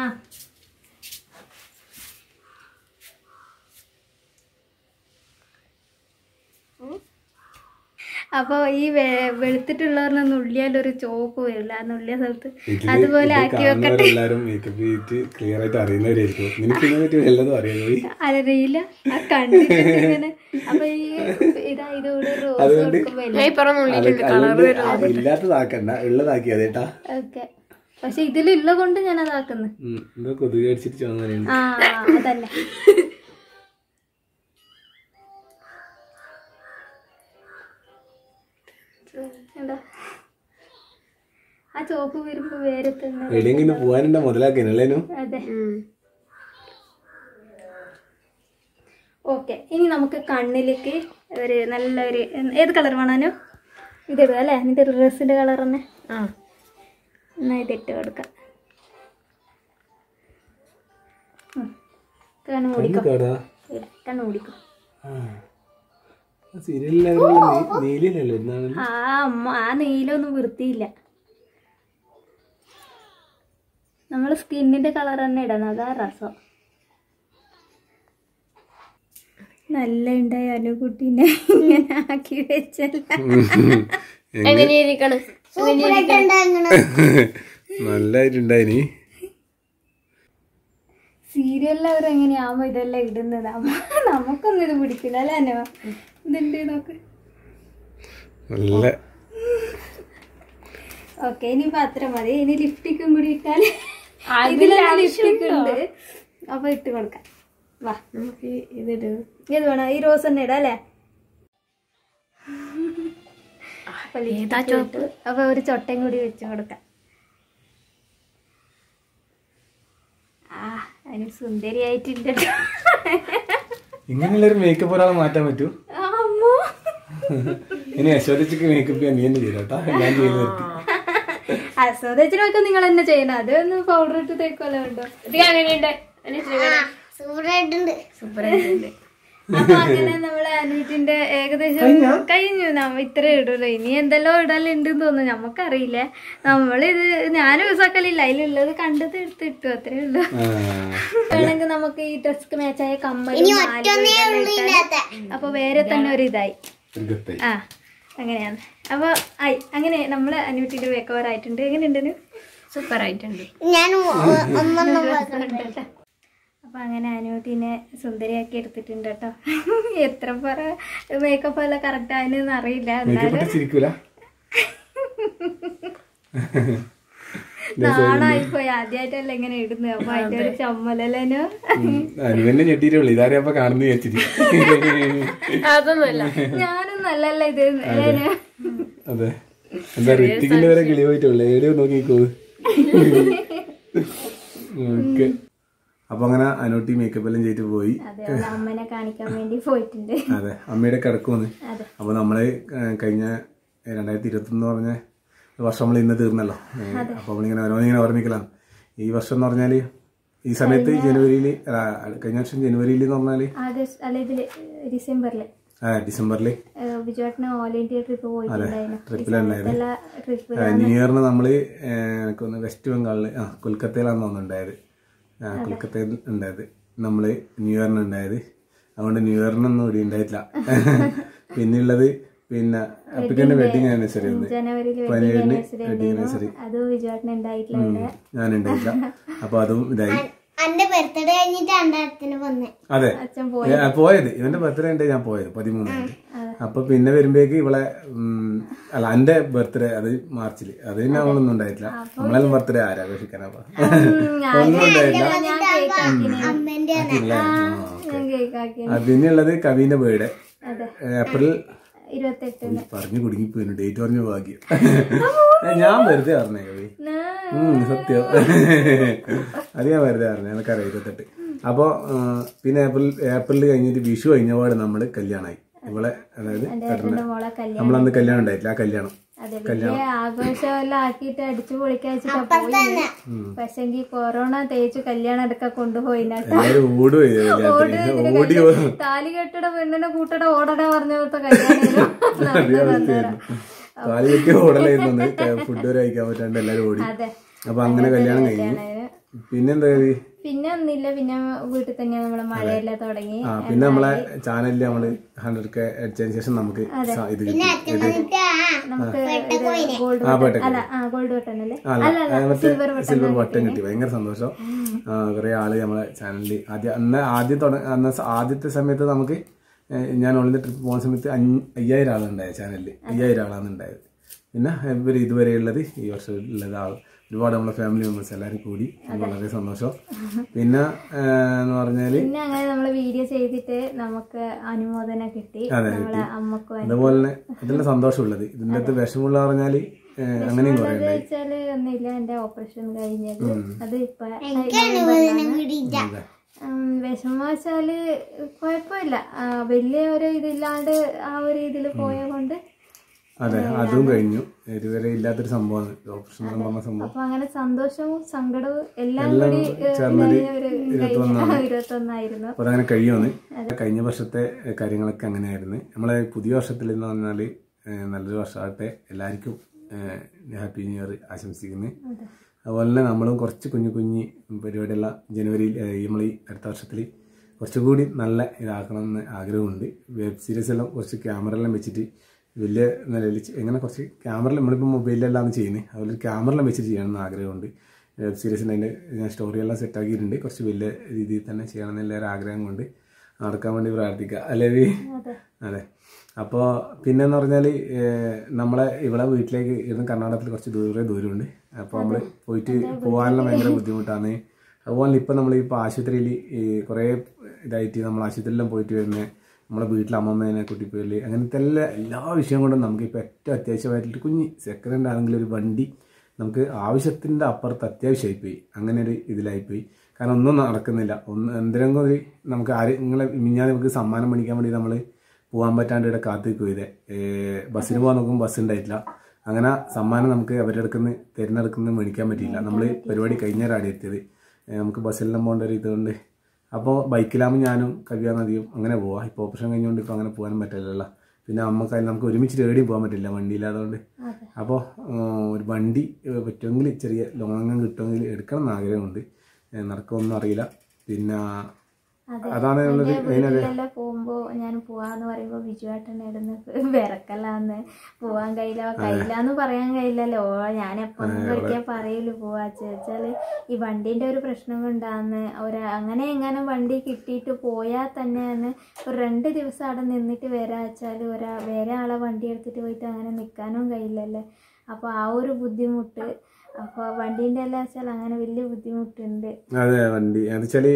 അപ്പൊ ഈ വെ- വെളുത്തിട്ടുള്ളവരിൽ നുള്ളിയാലൊരു ചോപ്പ് വരില്ല ആ നുള്ളിയ സ്ഥലത്ത് ഇതില് അതുപോലെ ഇത് ആക്കി വെക്കട്ടെ കാണുന്നവരെല്ലാരും മേക്കപ്പ് ചെയ്തിട്ട് ക്ലിയർ ആയിട്ട് അറിയുന്നവരായിരിക്കും നിനക്ക് ഇതിനെ പറ്റി വല്ലതും അറിയാമോ പോയി അറിയില്ല ആ കണ്ടിട്ട് ഇങ്ങനെ അപ്പൊ ഈ ഇതാ ഇതുകൂടെ റോസ് അതുകൊണ്ട് കൊടുക്കുമ്പോ ഞാൻ ഇപ്പറ നുള്ളിട്ടുണ്ട് അതുകൊണ്ട് അത് ഇല്ലാത്തതാക്കണ്ട ഉള്ളതാക്കി അതേട്ടാ ഓക്കെ പക്ഷെ ഇതിലുള്ള കൊണ്ട് ഞാൻ അതാക്കുന്നു ഉം, എന്തോ കൊതുക് അടിച്ചിട്ട് ചോന്നുണ്ട് ആ അതന്നെ എന്താ ആ ചോപ്പ് വരുമ്പോ വേറെ തന്നെ എവിടെയെങ്കിലും പോവാനുണ്ടോ മുതലാക്കിനല്ലേനു അതെ ഓക്കെ ഇനി നമുക്ക് കണ്ണിലേക്ക് ഒരു നല്ലൊരു ഏത് കളർ വേണാനോ ഇതിടുക അല്ലേ നിന്റെ ഡ്രസ്സിന്റെ കളർ തന്നെ ആ എന്നാ ഇതിട്ട് കൊടുക്കാം ഉം. കണ്ണ് മൂടിക്കോ കേടാ ഇല്ല, കണ്ണ് മൂടിക്കോ സീരിയലിലായിരുന്നു നീലിലല്ലോ എന്നാണ് ആ അമ്മ ആ നീലൊന്നും വൃത്തിയില്ല നമ്മൾ സ്കിന്നിന്റെ കളർ തന്നെ ഇടണം അതാ രസം നല്ല ഉണ്ടായി അനുകുട്ടീനെ ഇങ്ങനെ ആക്കി വെച്ചല്ല എങ്ങനെയിരിക്കണം നല്ലായിട്ടുണ്ടായിനി സീരിയലിൽ അവർ എങ്ങനെയാവുമ്പോ ഇതെല്ലാം ഇടുന്നത് അമ്മ- നമുക്കൊന്നും ഇത് പിടിക്കില്ല അല്ലേ അനു ഇതുണ്ട് നോക്ക് നല്ല ഓക്കെ ഇനിയിപ്പോ അത്ര മതി ഇനി ലിപ്സ്റ്റിക്കും കൂടി ഇട്ടാല് ഇതിലെല്ലാം ലിപ്സ്റ്റിക് ഉണ്ട് അപ്പൊ ഇട്ട് കൊടുക്കാം വാ നമുക്ക് ഇതിട് ഏത് വേണം ഈ റോസ് തന്നെ ഇടാം അല്ലേ അപ്പൊ lipstick ഇട്ടു. അപ്പൊ ഒരു ചൊട്ടയും കൂടി വെച്ച് കൊടുക്കാം ആ അതിന് സുന്ദരിയായിട്ടുണ്ട് ട്ടോ. ഇങ്ങനെയുള്ളൊരു മേക്കപ്പ് ഒരാളെ മാറ്റാൻ പറ്റൂ ആ, അമ്മോ ഇനി യശോദച്ചക്ക് മേക്കപ്പ് ചെയ്യാൻ നീ തന്നെ ചെയ്തോട്ടാ ഞാൻ ചെയ്ത് നിർത്തി ആസ്വദിച്ചിനൊക്കെ നിങ്ങൾ തന്നെ ചെയ്യണം അതൊന്ന് പൗഡർ ഇട്ട് തേക്കുമല്ലോ ഉണ്ടോ ഇത് എങ്ങനെയുണ്ട് സൂപ്പർ ആയിട്ടുണ്ട് അപ്പൊ അങ്ങനെ നമ്മളെ അനീറ്റിന്റെ ഏകദേശം കഴിഞ്ഞു നമ്മ ഇത്ര ഇടൂല്ലോ ഇനി എന്തെല്ലാം ഇടലുണ്ട് തോന്നുന്നു നമുക്കറിയില്ല നമ്മളിത് ഞാനും യൂസാക്കലില്ല അതിലുള്ളത് കണ്ടത് എടുത്ത് ഇട്ടു അത്രേ ഉള്ളൂ ആ, വേണമെങ്കിൽ നമുക്ക് ഈ ഡ്രസ്ക്ക് മാച്ചായ കമ്മലും മാലയും ഇതെല്ലാം ഇട്ടാല് അപ്പൊ വേറെ തന്നെ ഒരു ഇതായി ഒരു ഗത്തായി ആ അങ്ങനെയാണ് അപ്പൊ ആയി അങ്ങനെ നമ്മള് അനൂറ്റിന്റെ മേക്കോവർ ആയിട്ടുണ്ട് എങ്ങനെയുണ്ട് സൂപ്പർ ആയിട്ടുണ്ട് അപ്പൊ അങ്ങനെ അനൂട്ടിനെ സുന്ദരിയാക്കി എടുത്തിട്ടുണ്ട് കേട്ടോ എത്ര പറ മേക്കപ്പ് എല്ലാം കറക്റ്റ് ആയെന്ന് അറിയില്ല മേക്കപ്പ് ഇട്ട് ചിരിക്കൂല നാണായിപ്പോയി ആദ്യമായിട്ടല്ല ഇങ്ങനെ ഇടുന്നത് അപ്പൊ അതിന്റെ ഒരു ചമ്മലല്ലോ അനുവന്നെ ഞെട്ടിയിട്ടുള്ളൂ ഇതാരെ അപ്പൊ കാണുന്നു വിചാരിച്ചിരി അതൊന്നുമല്ല ഞാനും നല്ലല്ല ഇത് ഏന്. അതെ എന്താ ഋത്തിക്കിന്റെ വരെ കിളി പോയിട്ടുള്ളൂ എവിടെയോ നോക്കിക്കോ ഓക്കെ അപ്പൊ അങ്ങനെ അനോട്ടി മേക്കപ്പ് എല്ലാം ചെയ്തിട്ട് പോയി അതെ അവളെ അമ്മനെ കാണിക്കാൻ വേണ്ടി പോയിട്ടുണ്ട് അതെ അമ്മയുടെ കിടക്കുമെന്ന് അതെ. അപ്പൊ നമ്മള് ഏഹ്, കഴിഞ്ഞ രണ്ടായിരത്തി ഇരുപത്തി ഒന്ന് പറഞ്ഞ വർഷം നമ്മൾ ഇന്ന് തീർന്നല്ലോ ഏഹ്, അപ്പൊ നമ്മളിങ്ങനെ ഓരോന്നിങ്ങനെ ഓർമ്മിക്കലാണ് ഈ വർഷം എന്ന് പറഞ്ഞാല് ഈ സമയത്ത് ജനുവരിയിൽ കഴിഞ്ഞ വർഷം ജനുവരിയിൽ എന്ന് പറഞ്ഞാല് ആഗസ്റ്റ് അല്ല ഇതില് ഡിസംബറില് ആ, ഡിസംബറിൽ ബിജുവേട്ടന് ഓൾ ഇന്ത്യ ട്രിപ്പ് പോയിട്ടുണ്ടായിരുന്നു ട്രിപ്പിലുണ്ടായത് എല്ലാ ട്രിപ്പ് ന്യൂ ഇയറിന് നമ്മള് ഏഹ്, എനിക്കൊന്ന് വെസ്റ്റ് ബംഗാളില് ആ കൊൽക്കത്തയിലാണ് തോന്നുന്നുണ്ടായത് ആ കൊൽക്കത്തയിൽ ഉണ്ടായത് നമ്മള് ന്യൂ ഇയറിന് ഉണ്ടായത് അതുകൊണ്ട് ന്യൂ ഇയറിനൊന്നും ഇവിടെ ഉണ്ടായിട്ടില്ല പിന്നെയുള്ളത് പിന്നെ അപ്പിക്കന്റെ വെഡിങ് ആനിവേഴ്സറി ഒന്ന് ജനുവരിയിൽ പതിനേഴിന് വെഡിങ് ആനിവേഴ്സറി അതും ബിജുവേട്ടന് ഉണ്ടായിട്ടില്ല ഇവിടെ ഞാൻ ഉണ്ടായിട്ടില്ല അപ്പൊ അതും ഇതായി എന്റെ ബർത്ത്ഡേ കഴിഞ്ഞിട്ട് രണ്ടായിരത്തിന് വന്നേ അതെ അച്ഛൻ ഏ, ആ, പോയത് ഇവന്റെ ബർത്ത്ഡേ ഉണ്ട് ഞാൻ പോയത് പതിമൂന്നാം തീയതി അപ്പൊ പിന്നെ വരുമ്പോഴേക്ക് ഇവളെ ഉം, അല്ല എന്റെ ബർത്ത്ഡേ അത് മാർച്ചില് അത് പിന്നെ അവളൊന്നും ഉണ്ടായിട്ടില്ല നമ്മളെല്ലാം ബർത്ത്ഡേ ആരാഘോഷിക്കാനാ ഒന്നും ഉണ്ടായിട്ടില്ല ഞാൻ കേക്ക് ആക്കിനെ അമ്മേന്റെ ഇല്ല. ആ, ഞാൻ കേക്ക് ആക്കി ആ, പിന്നെയുള്ളത് കവിന്റെ ബർത്ത്ഡേ അതെ ഏപ്രിൽ ഇരുപത്തെട്ടിന് പറഞ്ഞു കുടുങ്ങിപ്പോയിന് ഡേറ്റ് പറഞ്ഞു ഭാഗ്യം ഏ, ഞാൻ വെറുതെ പറഞ്ഞേ കവി ഉം, സത്യം അത് ഞാൻ വെറുതെ പറഞ്ഞു എനിക്കറിയാം ഇരുപത്തെട്ട് അപ്പൊ ആ, പിന്നെ ഏപ്രിൽ ഏപ്രിൽ കഴിഞ്ഞിട്ട് വിഷു കഴിഞ്ഞപാട് നമ്മള് കല്യാണമായി ഇവളെ അതായത് എന്റെ മോളെ കല്യാണം നമ്മളന്ന് കല്യാണം ഉണ്ടായിട്ടില്ല ആ കല്യാണം അതെ വലിയ ആഘോഷമെല്ലാം ആക്കിയിട്ട് അടിച്ചു പൊളിക്കാച്ചിട്ടാ പോയി പക്ഷെങ്കിൽ കൊറോണ തേച്ച് കല്യാണം എടുക്കാൻ കൊണ്ടുപോയിനാട്ടോ എല്ലാരും ഓടും ഇത് കല്യാണത്തിന് ഓടി താലി കെട്ടിട പെണ്ണിനെ കൂട്ടട ഓടണ പറഞ്ഞ പോലത്തെ കല്യാണം കാലി കെട്ടി ഓടലായിരുന്നു ഫുഡ് വരെ കഴിക്കാൻ പറ്റാണ്ട് എല്ലാരും ഓടി അതെ അപ്പൊ അങ്ങനെ കല്യാണം കഴിഞ്ഞു പിന്നെന്താ കവി പിന്നെ ഒന്നില്ല പിന്നെ വീട്ടിൽ തന്നെ നമ്മളെ മഴയെല്ലാം തുടങ്ങി ആ പിന്നെ നമ്മളെ ചാനലിൽ നമ്മള് ഹൺഡ്രഡ് കെ അടിച്ചതിന് ശേഷം നമുക്ക് സ- ഇത് കിട്ടി ഇത് നമുക്ക് ഗോൾഡ് ആ പോട്ടെ അല്ല ആ ഗോൾഡ് ബട്ടൺ അല്ലേ അല്ല ആ, മറ്റേ സിൽവർ ബട്ടൺ കിട്ടി ഭയങ്കര സന്തോഷം ആ, കുറെ ആള് നമ്മളെ ചാനലിൽ ആദ്യം അന്ന് ആദ്യം തുട അന്ന് സ- ആദ്യത്തെ സമയത്ത് നമുക്ക് ഏ, ഞാൻ ഓൺലൈൻ ട്രിപ്പ് പോകുന്ന സമയത്ത് അഞ്ഞ് അയ്യായിരം ആളുണ്ടായത് ചാനലിൽ അയ്യായിരം ആളാണ് ഉണ്ടായത് പിന്നെ ഇവർ ഇതുവരെ ഉള്ളത് ഈ വർഷം ഉള്ളത് ആൾ ഒരുപാട് നമ്മളെ ഫാമിലി മെമ്പേഴ്സ് എല്ലാവരും കൂടി അത് വളരെ സന്തോഷം പിന്നെ ഏ, എന്ന് പറഞ്ഞാല് പിന്നെ അങ്ങനെ നമ്മള് വീഡിയോ ചെയ്തിട്ട് നമുക്ക് അനുമോദന കിട്ടി നമ്മളെ അമ്മക്കും അതുപോലെ തന്നെ അതിലുള്ള സന്തോഷമുള്ളത് ഇതിൻ്റെ അകത്ത് വിഷമമുള്ള പറഞ്ഞാല് ഏ, അങ്ങനെയും കുറെ എന്താ വെച്ചാല് ഒന്നുമില്ല എന്റെ ഓപ്പറേഷൻ കഴിഞ്ഞത് അത് ഇപ്പൊ കിട്ടിയില്ല ഉം, വിഷമം വെച്ചാല് കുഴപ്പമില്ല ആ, വലിയ ഒരു ഇതില്ലാണ്ട് ആ ഒരു ഇതിൽ പോയ കൊണ്ട് അതെ അതും കഴിഞ്ഞു ഇതുവരെ ഇല്ലാത്തൊരു സംഭവമാണ് ഓപ്പറേഷൻ എന്ന് പറഞ്ഞ സംഭവം അപ്പൊ അങ്ങനെ സന്തോഷവും സങ്കടവും എല്ലാം എല്ലാം കൂടി ഏ, ചേർന്നൊരു ഇതായ ഒരു ഇരുപത്തൊന്നാണ്. ഇരുപത്തൊന്നായിരുന്നു അപ്പോൾ അതങ്ങനെ കഴിയുമെന്ന് കഴിഞ്ഞ വർഷത്തെ ഏഹ്, കാര്യങ്ങളൊക്കെ അങ്ങനെയായിരുന്നു നമ്മളെ പുതിയ വർഷത്തിൽ എന്ന് പറഞ്ഞാൽ നല്ലൊരു വർഷമാകട്ടെ എല്ലാവർക്കും ഹാപ്പി ന്യൂ ഇയർ ആശംസിക്കുന്നു അതുപോലെ തന്നെ നമ്മളും കുറച്ച് കുഞ്ഞു കുഞ്ഞി പരിപാടിയെല്ലാം ജനുവരിയിൽ നമ്മൾ ഈ അടുത്ത വർഷത്തിൽ കുറച്ചുകൂടി നല്ല ഇതാക്കണമെന്ന് ആഗ്രഹമുണ്ട് വെബ് സീരീസ് എല്ലാം കുറച്ച് ക്യാമറ എല്ലാം വെച്ചിട്ട് വലിയ നിലയിൽ ചെ- എങ്ങനെ കുറച്ച് ക്യാമറ നമ്മളിപ്പോൾ മൊബൈലിലെല്ലാം ചെയ്യുന്നത് അതുപോലെ ക്യാമറ എല്ലാം വെച്ചിട്ട് ചെയ്യണമെന്ന് ആഗ്രഹമുണ്ട് വെബ് സീരീസിന് അതിൻ്റെ ഞാൻ സ്റ്റോറിയെല്ലാം സെറ്റ് ആക്കിയിട്ടുണ്ട് കുറച്ച് വലിയ രീതിയിൽ തന്നെ ചെയ്യണമെന്നുള്ള ഒരു ആഗ്രഹം കൊണ്ട് നടക്കാൻ വേണ്ടി പ്രാർത്ഥിക്കുക അല്ലേ വി? അതെ അപ്പോൾ പിന്നെന്ന് പറഞ്ഞാൽ നമ്മളെ ഇവിടെ വീട്ടിലേക്ക് ഇരുന്ന് കർണാടകത്തിൽ കുറച്ച് ദൂരെ ദൂരമുണ്ട് അപ്പോൾ നമ്മൾ പോയിട്ട് പോകാനുള്ള ഭയങ്കര ബുദ്ധിമുട്ടാണ് അതുപോലെ ഇപ്പം നമ്മൾ ഇപ്പോൾ ആശുപത്രിയിൽ ഈ കുറേ ഇതായിട്ട് നമ്മൾ ആശുപത്രിയിലെല്ലാം പോയിട്ട് വരുന്നത് നമ്മളെ വീട്ടിൽ അമ്മമ്മേനെ കൂട്ടിപ്പോയില്ലേ അങ്ങനത്തെ എല്ലാ എല്ലാ വിഷയം കൊണ്ടും നമുക്കിപ്പോൾ ഏറ്റവും അത്യാവശ്യമായിട്ട് കുഞ്ഞ് സെക്കൻഡ് ഹാൻഡ് ആണെങ്കിലും ഒരു വണ്ടി നമുക്ക് ആവശ്യത്തിൻ്റെ അപ്പുറത്ത് അത്യാവശ്യമായിപ്പോയി അങ്ങനെ ഒരു ഇതിലായിപ്പോയി കാരണം ഒന്നും നടക്കുന്നില്ല ഒന്ന് എന്തെങ്കിലും ഒരു നമുക്ക് ആര് നിങ്ങളെ മിഞ്ഞാൽ നമുക്ക് സമ്മാനം മേടിക്കാൻ വേണ്ടി നമ്മൾ പോകാൻ പറ്റാണ്ട് ഇവിടെ കാത്തു പോയതേ ബസ്സിന് പോകാൻ നോക്കുമ്പോൾ ബസ് ഉണ്ടായിട്ടില്ല അങ്ങനെ സമ്മാനം നമുക്ക് അവരുടെ അടുക്കുന്ന തിരഞ്ഞെടുക്കുന്ന മേടിക്കാൻ പറ്റിയില്ല നമ്മൾ പരിപാടി കഴിഞ്ഞാലാണ് എത്തിയത് ഏ, നമുക്ക് ബസ്സിലെല്ലാം പോകേണ്ട ഒരു ഇതുകൊണ്ട് അപ്പോൾ ബൈക്കിലാകുമ്പോൾ ഞാനും കവ്യ നദിയും അങ്ങനെ പോവാം ഇപ്പോൾ ഓപ്പറേഷൻ കഴിഞ്ഞുകൊണ്ട് ഇപ്പോൾ അങ്ങനെ പോകാനും പറ്റില്ലല്ലോ പിന്നെ അമ്മക്കായി നമുക്ക് ഒരുമിച്ച് എവിടെയും പോകാൻ പറ്റില്ല വണ്ടിയില്ലാത്തതുകൊണ്ട് അപ്പോൾ ഒരു വണ്ടി ഏഹ്, പറ്റുമെങ്കിൽ ചെറിയ ലോങ്ങം കിട്ടുമെങ്കിൽ എടുക്കണം എന്ന് ആഗ്രഹമുണ്ട് ഏഹ്, നടക്കുമൊന്നും അറിയില്ല പിന്നെ അതാണ് ഉള്ളത് മെയിനൊരു വീട്ടിലെല്ലാം പോകുമ്പോ ഞാൻ പോവാന്ന് പറയുമ്പോ ബിജുവേട്ടൻ ഇടുന്ന് വിറക്കലാന്ന് പോവാൻ കഴിയില്ല കഴിയില്ലാന്ന് പറയാൻ കഴിയില്ലല്ലോ ഞാൻ എപ്പോഴും കളിക്കാൻ പറയലു പോവാ വെച്ചാല് ഈ വണ്ടീന്റെ ഒരു പ്രശ്നം കൊണ്ടാന്ന് ഒരു അങ്ങനെ എങ്ങനെ വണ്ടി കിട്ടിയിട്ട് പോയാൽ തന്നെയാണ് ഒരു രണ്ട് ദിവസം അവിടെ നിന്നിട്ട് വരാ വെച്ചാല് ഒരാ വേറെ ആളെ വണ്ടി എടുത്തിട്ട് പോയിട്ട് അങ്ങനെ നിൽക്കാനും കഴിയില്ലല്ലേ അപ്പൊ ആ ഒരു ബുദ്ധിമുട്ട് അപ്പൊ വണ്ടീന്റെ എല്ലാം വെച്ചാൽ അങ്ങനെ വലിയ ബുദ്ധിമുട്ടുണ്ട് അതെ വണ്ടി എന്ന് വെച്ചാല്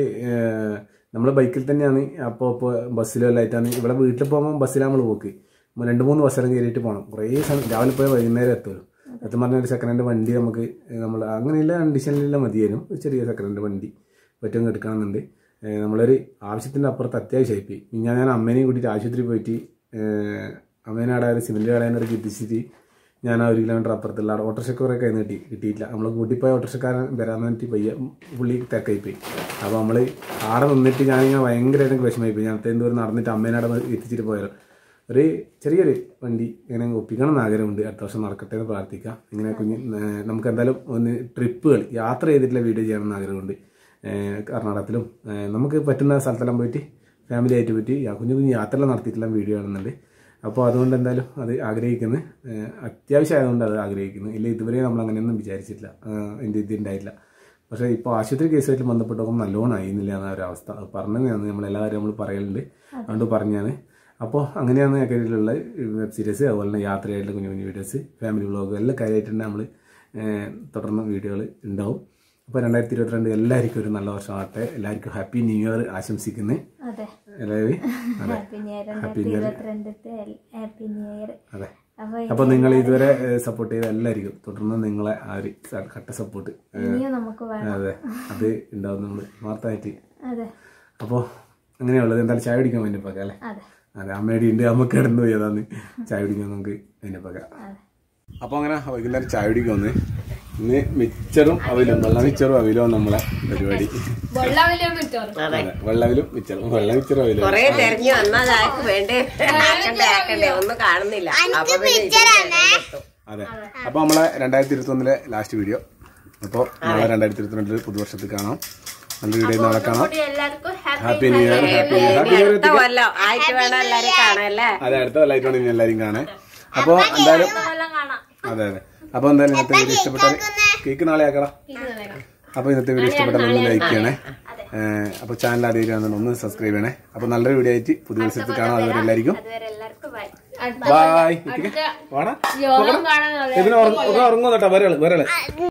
നമ്മൾ ബൈക്കിൽ തന്നെയാണ് അപ്പോൾ ഇപ്പോൾ ബസ്സിലെല്ലാം ആയിട്ടാണ് ഇവിടെ വീട്ടിൽ പോകുമ്പോൾ ബസ്സിലാണ് നമ്മൾ പോക്ക് ഉം രണ്ട് മൂന്ന് ബസ്സെല്ലാം കയറിയിട്ട് പോകണം കുറേ സമയം രാവിലെ പോയാൽ വൈകുന്നേരം എത്തുമല്ലോ സത്യം പറഞ്ഞ ഒരു സെക്കൻഡ് ഹാൻഡ് വണ്ടി നമുക്ക് നമ്മൾ അങ്ങനെയുള്ള കണ്ടീഷനിലുള്ള മതിയായിരുന്നു ഒരു ചെറിയ സെക്കൻഡ് ഹാൻഡ് വണ്ടി പറ്റും എടുക്കണമെന്നുണ്ട് ഏഹ് നമ്മളൊരു ആവശ്യത്തിൻ്റെ അപ്പുറത്ത് അത്യാവശ്യമായിപ്പോയി ഞാൻ ഞാൻ അമ്മേനെയും കൂട്ടിയിട്ട് ആശുപത്രിയിൽ പോയിട്ട് ഏഹ് അമ്മേനെ അവിടെ ഒരു സിമെൻറ്റ് കളയാനൊരു കിട്ടിച്ചിട്ട് ഞാൻ ആ ഒരു കിലോമീറ്റർ അപ്പുറത്തുള്ള ഓട്ടോറിക്ഷ കുറേ കൈ നീട്ടി കിട്ടിയില്ല നമ്മൾ കൂട്ടിപ്പോയ ഓട്ടോറിക്ഷക്കാരൻ വരാൻ വേണ്ടി പയ്യ പുള്ളി തിരക്കായി പോയി അപ്പോൾ നമ്മൾ ആടെ നിന്നിട്ട് ഞാനിങ്ങനെ ഭയങ്കരമായിട്ട് എനിക്ക് വിഷമമായി പോയി ഞാൻ അത്രയും ദൂരം നടന്നിട്ട് അമ്മേനെ അവിടെ എത്തിച്ചിട്ട് പോയാലോ ഒരു ചെറിയൊരു വണ്ടി ഇങ്ങനെ ഒപ്പിക്കണം എന്ന് ആഗ്രഹമുണ്ട് അടുത്ത വർഷം നടക്കട്ടെ എന്ന് പ്രാർത്ഥിക്കാം ഇങ്ങനെ കുഞ്ഞ് ഏഹ് നമുക്ക് എന്തായാലും ഒന്ന് ട്രിപ്പുകൾ യാത്ര ചെയ്തിട്ടുള്ള വീഡിയോ ചെയ്യണമെന്ന് ആഗ്രഹമുണ്ട് ഏഹ് കർണാടകത്തിലും ഏഹ് നമുക്ക് പറ്റുന്ന സ്ഥലത്തെല്ലാം പോയിട്ട് ഫാമിലി ആയിട്ട് പറ്റി കുഞ്ഞു കുഞ്ഞു യാത്രയെല്ലാം നടത്തിയിട്ടുള്ള വീഡിയോ കാണുന്നുണ്ട് അപ്പോൾ അതുകൊണ്ട് എന്തായാലും അത് ആഗ്രഹിക്കുന്നു ഏഹ് അത്യാവശ്യമായതുകൊണ്ട് അത് ആഗ്രഹിക്കുന്നു ഇല്ല ഇതുവരെ നമ്മൾ അങ്ങനെയൊന്നും വിചാരിച്ചിട്ടില്ല ഏഹ് എൻ്റെ ഇത് ഉണ്ടായില്ല പക്ഷേ ഇപ്പോൾ ആശുപത്രി കേസുമായിട്ട് ബന്ധപ്പെട്ട് നോക്കുമ്പോൾ നല്ലോണം ആയിരുന്നില്ല എന്ന ഒരു അവസ്ഥ അത് പറഞ്ഞതാണ് നമ്മൾ എല്ലാ കാര്യം നമ്മൾ പറയലുണ്ട് അതുകൊണ്ട് പറഞ്ഞാണ് അപ്പോൾ അങ്ങനെയാണ് കാര്യത്തിലുള്ള വെബ് സീരീസ് അതുപോലെ തന്നെ യാത്രയായിട്ടുള്ള കുഞ്ഞു കുഞ്ഞു വീഡിയോസ് ഫാമിലി വ്ളോഗ് എല്ലാം കാര്യമായിട്ടുണ്ട് നമ്മൾ തുടർന്ന് വീഡിയോകൾ ഉണ്ടാവും അപ്പോൾ രണ്ടായിരത്തി ഇരുപത്തിരണ്ട് എല്ലാവർക്കും ഒരു നല്ല വർഷമാകട്ടെ എല്ലാവർക്കും ഹാപ്പി ന്യൂ ഇയർ ആശംസിക്കുന്നു അതെ എല്ലാവരും അതെ ഹാപ്പി ന്യൂ ഇയർ രണ്ടായിരത്തി ഇരുപത്തിരണ്ടത്തെ ഹാപ്പി ന്യൂ ഇയർ അതെ അപ്പൊ അപ്പോൾ നിങ്ങൾ ഇതുവരെ സപ്പോർട്ട് ചെയ്ത എല്ലാവർക്കും തുടർന്ന് നിങ്ങളെ ആ ഒരു സ- കട്ട സപ്പോർട്ട് ഇനിയും നമുക്ക് വേണം അതെ അത് ഉണ്ടാവും നമ്മൾ വാർത്തയായിട്ട് അതെ അപ്പോൾ അങ്ങനെയുള്ളത് എന്തായാലും ചായ കുടിക്കാൻ വേണ്ടി പോകാം അല്ലേ അതെ അതെ അമ്മയുടെ ഉണ്ട് അമ്മ കിടന്നു പോയതാന്ന് ചായ കുടിക്കാൻ നമുക്ക് അതിനെ പോകാം അതെ അപ്പോൾ അങ്ങനെ വൈകുന്നേരം ചായ കുടിക്കാൻ വന്ന് ഇന്ന് മിച്ചറും അവിലും വെള്ള മിച്ചറും അവിലും നമ്മളെ പരിപാടി വെള്ളാവിലും കിട്ടുമോ അതെ വെള്ളവിലും മിച്ചറും വെള്ള മിച്ചറും അവിലും കൊറേ തെരഞ്ഞു വന്നാൽ ആർക്ക് വേണ്ടേ ആക്കണ്ടേ ആക്കണ്ടേ ഒന്നും കാണുന്നില്ല അപ്പൊ പിന്നെ ഇത് കിട്ടും. അതെ അപ്പോൾ നമ്മളെ രണ്ടായിരത്തി ഇരുപത്തി ഒന്നിലെ ലാസ്റ്റ് വീഡിയോ അപ്പോൾ നാളെ രണ്ടായിരത്തി ഇരുപത്തിരണ്ടില് പുതുവർഷത്തിൽ കാണാം നല്ല വീഡിയോ നാളെ കാണാം കൂടി എല്ലാവർക്കും happy happy new year happy new year happy new year അടുത്ത കൊല്ലം ആയിട്ട് വേണം എല്ലാരും കാണാല്ലേ അതെ അടുത്ത കൊല്ലമായിട്ടാണ് ഇനി എല്ലാവരും കാണാൻ അപ്പോൾ എന്തായാലും എല്ലാം കാണാം അതെ അതെ അപ്പോൾ എന്തായാലും ഇന്നത്തെ വീഡിയോ ഇഷ്ടപ്പെട്ടാൽ കേക്ക് നാളെ ആക്കടാ അപ്പോൾ ഇന്നത്തെ വീഡിയോ ഇഷ്ടപ്പെട്ടാൽ ഒന്ന് ലൈക്ക് ചെയ്യണേ അപ്പോൾ ചാനൽ ആദ്യമായിട്ടാണ് ഒന്ന് സബ്സ്ക്രൈബ് ചെയ്യണേ അപ്പോൾ നല്ലൊരു വീഡിയോ ആയിട്ട് പുതിയ ദിവസത്തിൽ കാണാം അതുവരെ എല്ലാവർക്കും അതുവരെ എല്ലാവർക്കും ബൈ ബായ് വാടാ യോഗം കാണാൻ ഇതിന് ഉറങ്ങും കേട്ടോ വരള് വരള്